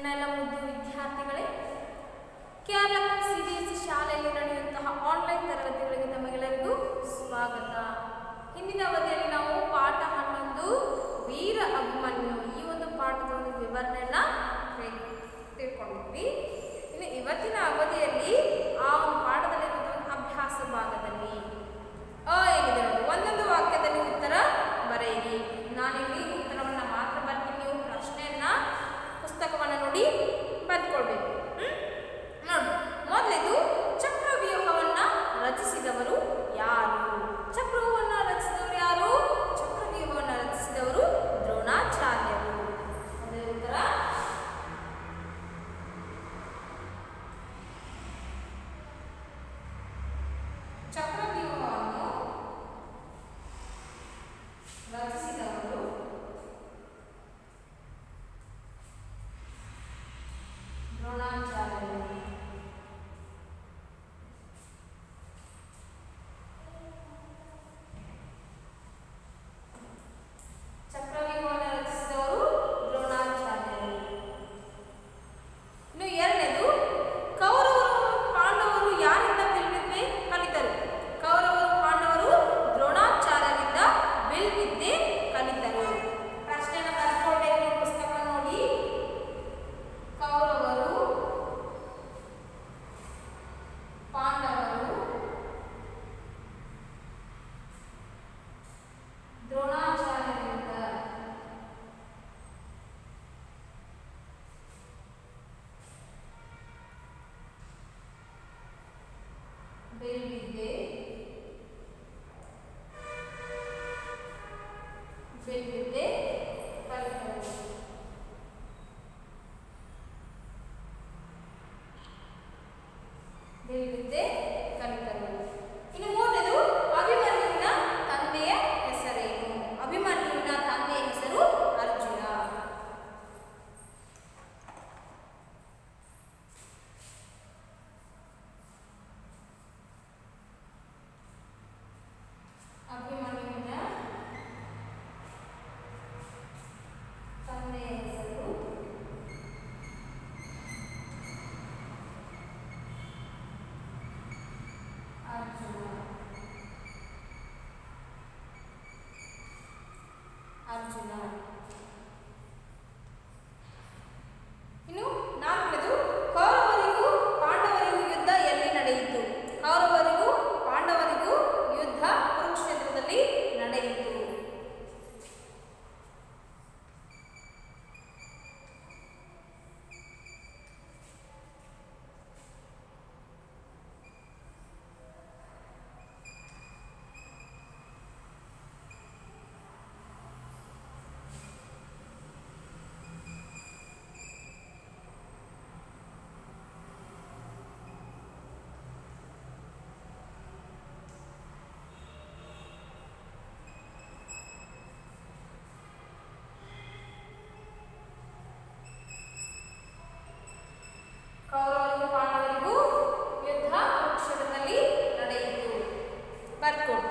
ನನ್ನ ಎಲ್ಲ ಮುದ್ದು ವಿದ್ಯಾರ್ಥಿಗಳೇ Kerala C B S C ಶಾಲೆಯಲ್ಲಿ ನಡೆಯುವಂತಹ ಆನ್ಲೈನ್ ತರಗತಿಗಳಿಗೆ ತಮಗೆಲ್ಲರಿಗೂ ಸ್ವಾಗತ ಹಿಂದಿನ ಅವಧಿಯಲ್ಲಿ ನಾವು ಪಾಠ ಹನ್ನೊಂದು ವೀರ ಅಭಿಮನ್ಯು ಈ ಒಂದು ಪಾಠದ ಒಂದು ವಿವರಣೆಯನ್ನ ತಿಳ್- ತಿಳ್ಕೊಂಡಿದ್ವಿ ಇನ್ನು ಇವತ್ತಿನ ಅವಧಿಯಲ್ಲಿ ಆ ಒಂದು ಪಾಠದಲ್ಲಿರುವಂತಹ ಒಂದು ಅಭ್ಯಾಸ ಭಾಗದಲ್ಲಿ ಅ ಏನಿದೆ ನೋಡಿ ಒಂದೊಂದು ವಾಕ್ಯದಲ್ಲಿ ಉತ್ತರ ಬರೆಯಿರಿ ನಾನಿಲ್ಲಿ ಉತ್ತರವನ್ನ ಮಾತ್ರ ಬರ್ತೀನಿ ನೀವು ಪ್ರಶ್ನೆಯನ್ನ ಪುಸ್ತಕವನ್ನ ನೋಡಿ ಬರ್ಕೊಳ್ಬೇಕು ಹ್ಮ್? ನೋಡಿ ಮೊದಲಿದು ಚಕ್ರವ್ಯೂಹವನ್ನ ರಚಿಸಿದವರು ಯಾರು ಚಕ್ರವ್ಯೂಹವನ್ನ ರಚಿಸಿದವರು ಯಾರು ಚಕ್ರವ್ಯೂಹವನ್ನ ರಚಿಸಿದವರು ದ್ರೋಣಾಚಾರ್ಯರು ಅದೇ ಉತ್ತರ ಚಕ್ರವ್ಯೂಹವನ್ನು ರಚಿಸಿದವರು ದ್ರೋಣಾಚಾರ್ಯರು ಚಕ್ರವ್ಯೂಹವನ್ನು ರಚಿಸಿದವರು ದ್ರೋಣಾಚಾರ್ಯರು ಇನ್ನು ಎರಡನೇದು ಕೌರವರು ಪಾಂಡವರು ಯಾರಿಂದ ಬಿಲ್ವಿದ್ಯೆ ಕಲಿತರು ಕೌರವರು ಪಾಂಡವರು ದ್ರೋಣಾಚಾರ್ಯರಿಂದ ಬಿಲ್ವಿದ್ಯೆ ಕಲಿತರು ಪ್ರಶ್ನೆಯನ್ನು ಬರ್ಕೊಳ್ಬೇಕು ನೀವು ಪುಸ್ತಕ ನೋಡಿ ಕೌರವರು ಪಾಂಡವರು ದ್ರೋಣಾಚಾರ್ಯರಿಂದ ಬಿಲ್ವಿದ್ಯೆ ಬಿಲ್ವಿದ್ಯೆ ಕಲಿತರು ಬಿಲ್ವಿದ್ಯೆ ಕಲಿತರು ಇನ್ನು ಮೂರನೇದು ಅಭಿಮನ್ಯುವಿನ ತಂದೆಯ ಹೆಸರೇನು ಅಭಿಮನ್ಯುವಿನ ತಂದೆಯ ಹೆಸರು ಅರ್ಜುನ ಅಭಿಮನ್ಯುವಿನ ತಂದೆಯ ಹೆಸರು ಅರ್ಜುನ ಅರ್ಜುನ ಇನ್ನು ನಾಲ್ಕನೇದು ಕೌರವರಿಗೂ ಪಾಂಡವರಿಗೂ ಯುದ್ಧ ಎಲ್ಲಿ ನಡೆಯಿತು ಕೌರವರಿಗೂ ಪಾಂಡವರಿಗೂ ಯುದ್ಧ ಕುರುಕ್ಷೇತ್ರದಲ್ಲಿ ನಡೆಯಿತು ಕೌರವರಿಗೂ ಪಾಂಡವರಿಗೂ ಯುದ್ಧ ಕುರುಕ್ಷೇತ್ರದಲ್ಲಿ ನಡೆಯಿತು ಬರ್ಕೊಡು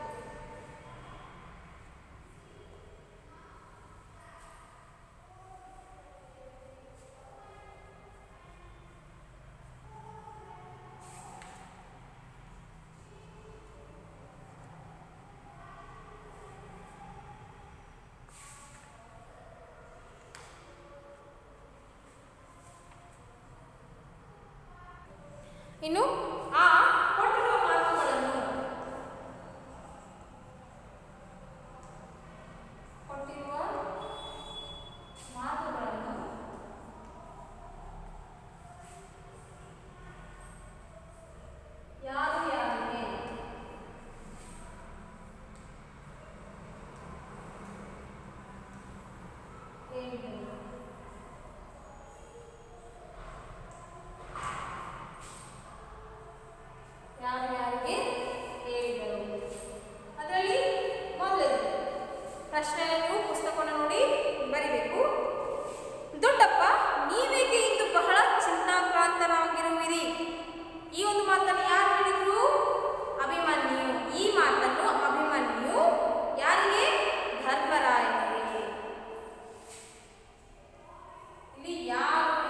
ಇನ್ನು ಆ ಕೊಟ್ಟಿರುವ ಮಾತುಗಳನ್ನು ಕೊಟ್ಟಿರುವ ಮಾತುಗಳನ್ನು ಯಾರು ಯಾರಿಗೆ ಹೇಳಿದರು ಯಾರು ಯಾರಿಗೆ ಹೇಳಿದರು ಅದರಲ್ಲಿ ಮೊದಲದು ಪ್ರಶ್ನೆಯನ್ನು ನೀವು ಪುಸ್ತಕವನ್ನು ನೋಡಿ ಬರಿಬೇಕು ದೊಡ್ಡಪ್ಪ ನೀವೇಕೆ ಇಂದು ಬಹಳ ಚಿಂತಾಕ್ರಾಂತರಾಗಿರುವಿರಿ ಈ ಒಂದು ಮಾತನ್ನು ಯಾರು ಹೇಳಿದ್ರು ಅಭಿಮನ್ಯು ಈ ಮಾತನ್ನು ಅಭಿಮನ್ಯು ಯಾರಿಗೆ ಧರ್ಮರಾಯನಿಗೆ ಇಲ್ಲಿ ಯಾರು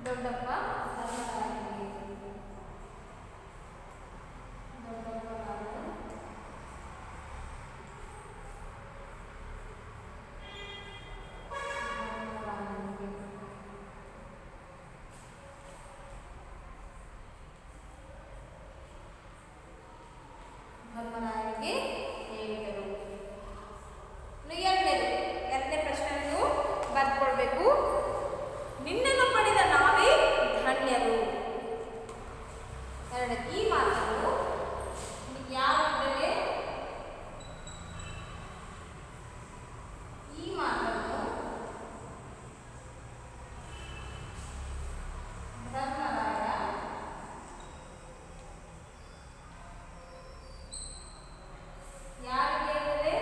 ದೊಡ್ಡಪ್ಪ ಧರ್ಮರಾಯನಿಗೆ ದೊಡ್ಡಪ್ಪ ರಾಜ ಧರ್ಮರಾಯನಿಗೆ ಧರ್ಮರಾಯನಿಗೆ ಹೇಳಿದರು ಇನ್ನು ಎರಡನೇದು ಎರಡನೇ ಪ್ರಶ್ನೆಯನ್ನು ಬರ್ಕೊಳ್ಬೇಕು ನಿನ್ನನ್ನು ಪಡೆದ ನಾವೇ ಧನ್ಯರು ಎರಡನೇ ಈ ಮಾತನ್ನು ಯಾವುದರಲ್ಲಿ ಈ ಮಾತನ್ನು ಧರ್ಮರಾಯ ಯಾರಿಗೆ ಹೇಳಿದರೆ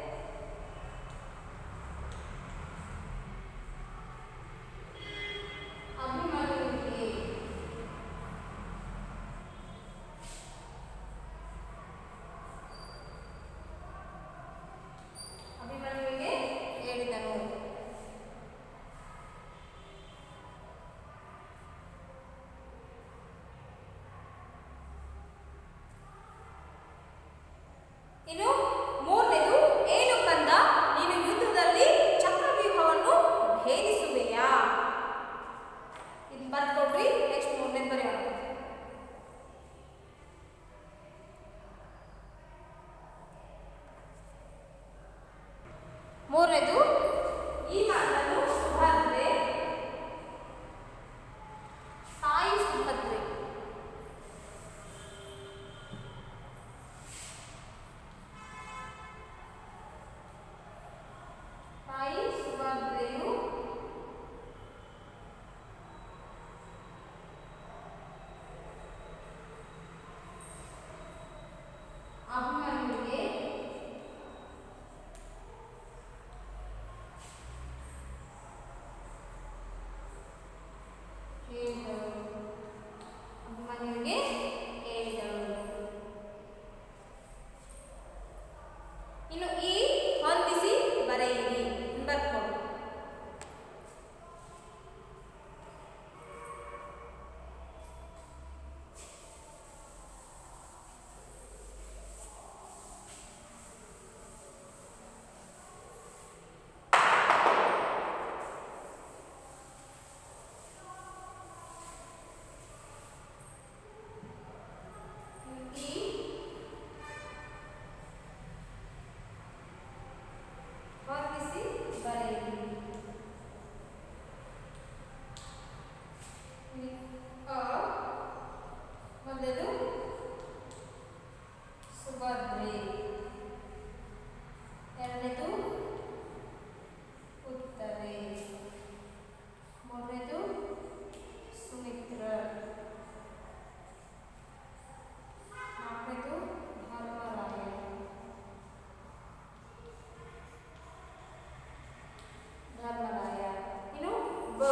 ಅಭಿಮನ್ಯುವಿಗೆ ಅಭಿಮನ್ಯುವಿಗೆ ಹೇಳಿದನು ಇನ್ನು ಮೂರನೇದು ಏನು ಕಂದ ನೀನು ಯುದ್ಧದಲ್ಲಿ ಚಕ್ರವ್ಯೂಹವನ್ನು ಭೇದಿಸುವೆಯಾ ಇದು ಬರ್ಕೊಡ್ರಿ ನೆಕ್ಸ್ಟ್ ಮೂರನೇದು ಬರೆಯೋಣ ಮೂರನೇದು ಈ ಮಾತನ್ನು ಸುಭದ್ರೆ ತಾಯಿ ಸುಭದ್ರೆ ತಾಯಿ ಸುಭದ್ರೆಯು ಅಭಿಮನ್ಯುವಿಗೆ ಹೇಳಿದಳು ಅಭಿಮನ್ಯುವಿಗೆ ಹೇಳಿದಳು ಇನ್ನು ಈ ಹೊಂದಿಸಿ ಬರೆಯಿರಿ ಬರ್ಕೊಂಡು ಈ ಹೊಂದಿಸಿ ಬರೆಯಿರಿ ಇಲ್ಲಿ ಅ ಮೊದಲು ಸುಭದ್ರೆ ಎರಡನೇದು ಉತ್ತರೆ ಮೂರನೇದು ಸುಮಿತ್ರ ನಾಲ್ಕನೇದು ಧರ್ಮರಾಯ ಧರ್ಮರಾಯ ಇನ್ನು ಬ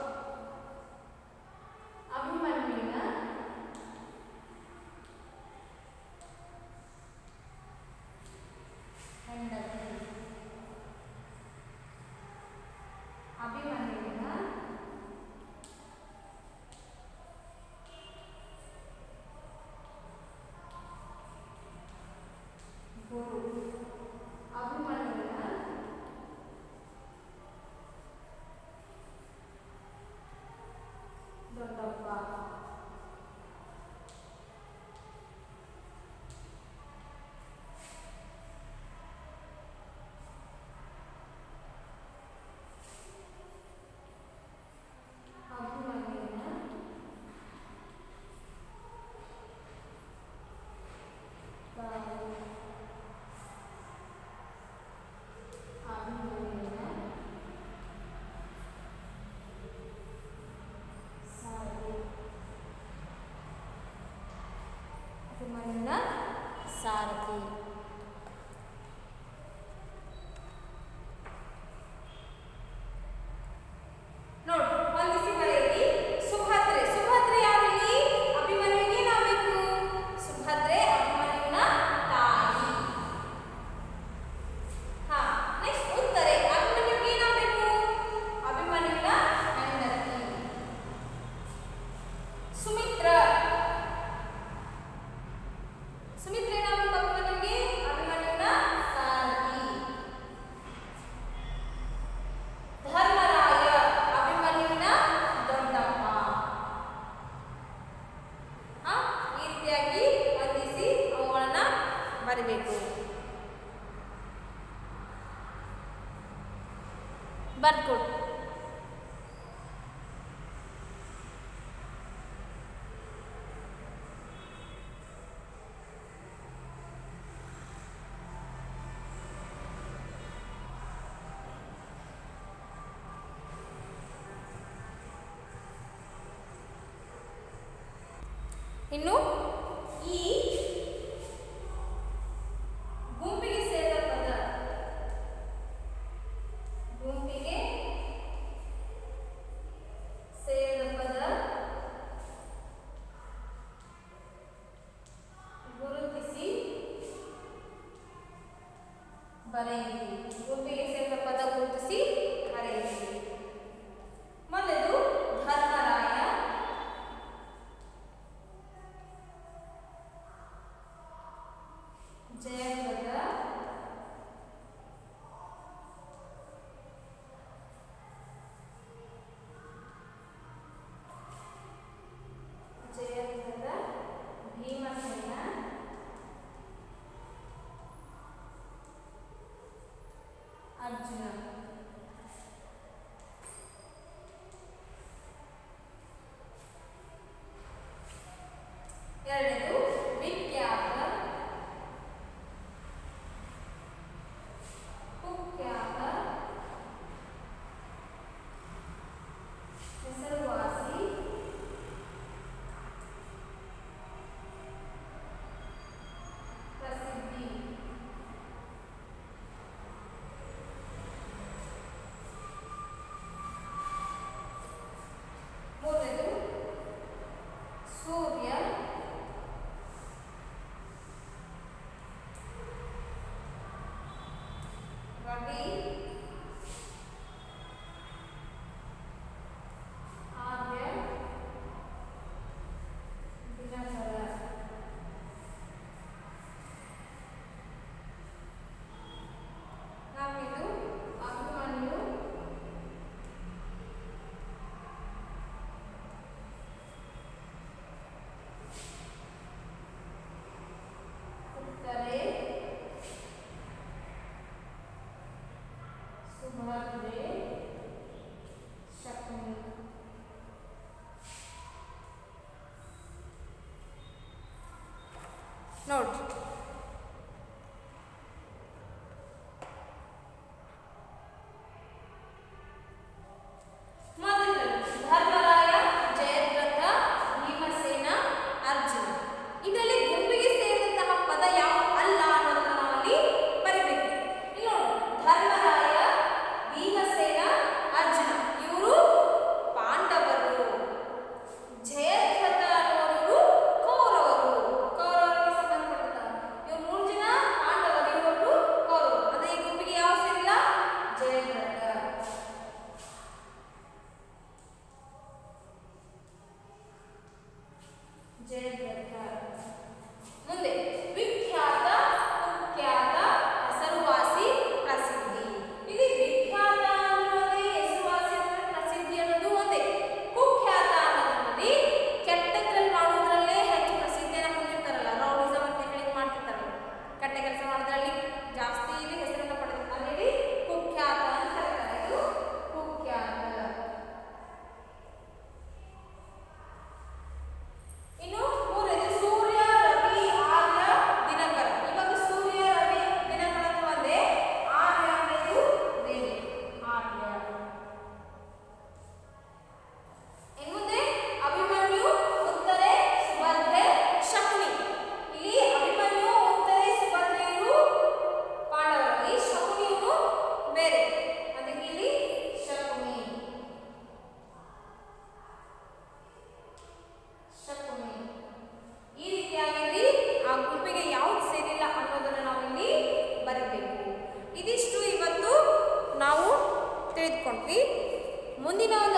ಅಭಿಮನ್ಯುವಿನ ಹೆಂಡತಿ ಅಭಿಮನ್ಯುವಿನ ಗುರು ಅಭಿಮನ್ಯುವಿನ ದೊಡ್ಡಪ್ಪ ಅಭಿಮನ್ಯುವಿನ ತಾಯಿ ಅಭಿಮನ್ಯುವಿನ ಸಾರಿ ಅಭಿಮನ್ಯುವಿನ ಸಾರಥಿ ನೋಡು ಹೊಂದಿಸಿ ಬರೆಯಿರಿ ಸುಭದ್ರೆ ಸುಭದ್ರೆ ಯಾರಲ್ಲಿ ಅಭಿಮನ್ಯುವಿಗೆ ಏನಾಗಬೇಕು ಸುಭದ್ರೆ ಅಭಿಮನ್ಯುವಿನ ತಾಯಿ ಹಾ ನೆಕ್ಸ್ಟ್ ಉತ್ತರೆ ಅಭಿಮನ್ಯುವಿಗೆ ಏನಾಗಬೇಕು ಅಭಿಮನ್ಯುವಿನ ಹೆಂಡತಿ ಬರೀಬೇಕು ಬರ್ಕೊಡು ಇನ್ನು ಈ ಗುಂಪಿಗೆ ಸೇರಿದ ಪದ ಗುಂಪಿಗೆ ಸೇರಿದ ಪದ ಗುರುತಿಸಿ ಬರೆಯಿರಿ ಗುಂಪಿಗೆ ಸೇರಿದ ಪದ ಗುರುತಿಸಿ ಬರೆಯಿರಿ ಮೊದಲು ಧರ್ಮರಾಯ ಜಯಪ್ರದ ಜಯಪ್ರದ ಭೀಮಸೇನ ಅರ್ಜುನ ಎರಡನೇದು ವಿಖ್ಯಾತ ಕುಖ್ಯಾತ ಹೆಸರುವಾಸಿ ಪ್ರಸಿದ್ಧಿ ಮೂರನೇದು ಸೂರ್ಯ ರವಿ ಆರ್ಯ ದಿನಕರ ನಾಲ್ಕನೇದು ಅಭಿಮನ್ಯು ಉತ್ತರೆ ಸುಭದ್ರೆ ಶಕುನಿ ನೋಡಿ ಮೊದಲು ಧರ್ಮರಾಯ ಜಯದ್ರಥ ಭೀಮಸೇನ ಅರ್ಜುನ ಇದರಲ್ಲಿ ಗುಂಪಿಗೆ ಸೇರಿದಂತಹ ಪದ ಯಾವ ಅಲ್ಲ ಅನ್ನೋದನ್ನ ನಾವಲ್ಲಿ ಬರೀಬೇಕು ಇಲ್ಲಿ ನೋಡಿ ಧರ್ಮರಾಯ ಭೀಮಸೇನ ಅರ್ಜುನ ಇವರು ಪಾಂಡವರು ಜಯದ್ರಥ ಅನ್ನೋರು ಕೌರವರು ಕೌರವರಿಗೆ ಸಂಬಂಧಪಟ್ಟ ಇವ್ರು ಮೂರು ಜನ ಪಾಂಡವರು ಇವರು ಕೌರವರು ಅಂದ್ರೆ ಈ ಗುಂಪಿಗೆ ಯಾವ ಸೇರಿಲ್ಲ ಜಯದ್ರಥ ಜಯದ್ರಥ ಮುಂದೆ ವಿಖ್ಯಾತ ಕುಖ್ಯಾತ ಹೆಸರುವಾಸಿ ಪ್ರಸಿದ್ಧಿ ಇಲ್ಲಿ ವಿಖ್ಯಾತ ಅನ್ನೋದೇ ಹೆಸರುವಾಸಿ ಅಂದ್ರೆ ಪ್ರಸಿದ್ಧಿ ಅನ್ನೋದು ಒಂದೇ ಕುಖ್ಯಾತ ಅನ್ನೋದ್ರಲ್ಲಿ ಕೆಟ್ಟದ್ರಲ್ಲಿ ಮಾಡೋದ್ರಲ್ಲೇ ಹೆಚ್ಚು ಪ್ರಸಿದ್ಧಿಯನ್ನು ಹೊಂದಿರ್ತಾರಲ್ಲ ರೌಡಿಸಮ್ ಅಂತ ಹೇಳಿ ಮಾಡ್ತಿರ್ತಾರಲ್ಲ ಕೆಟ್ಟ ಕೆಲಸ ಮಾಡೋದ್ರಲ್ಲಿ ಜಾಸ್ತಿ ಇಲ್ಲಿ ಹೆಸರನ್ನು ಪಡೆದಿರ್ತಾರೆ ಹೇಳಿ ಕುಖ್ಯಾತ ಅಂತ ಕರೀತಾರೆ ಇದು ಕುಖ್ಯಾತ ಇನ್ನು ಮೂರನೇದು ಸೂರ್ಯ ರವಿ ಆರ್ಯ ದಿನಕರ ಇವಾಗ ಸೂರ್ಯ ರವಿ ದಿನಕರ ಅಂತ ಒಂದೇ ಆರ್ಯ ಅನ್ನೋದು ಬೇರೆ ಆರ್ಯ ಇನ್ನು ಮುಂದೆ ಅಭಿಮನ್ಯು ಉತ್ತರೆ ಸುಭದ್ರೆ ಶಕುನಿ ಇಲ್ಲಿ ಅಭಿಮನ್ಯು ಉತ್ತರೆ ಸುಭದ್ರೆಯರು ಪಾಂಡವರಲ್ಲಿ ಶಕುನಿಯವರು ಬೇರೆ ಅದಕ್ಕೆ ಇಲ್ಲಿ ಶಕುನಿ ಶಕುನಿ ಈ ರೀತಿಯಾಗಿ ಆ ಗುಂಪಿಗೆ ಯಾವ್ದು ಸೇರಿಲ್ಲ ಅನ್ನೋದನ್ನು ನಾವು ಇಲ್ಲಿ ಬರೀಬೇಕು ಇದಿಷ್ಟು ಇವತ್ತು ನಾವು ತಿಳಿದುಕೊಂಡ್ವಿ ಮುಂದಿನ ಒಂದು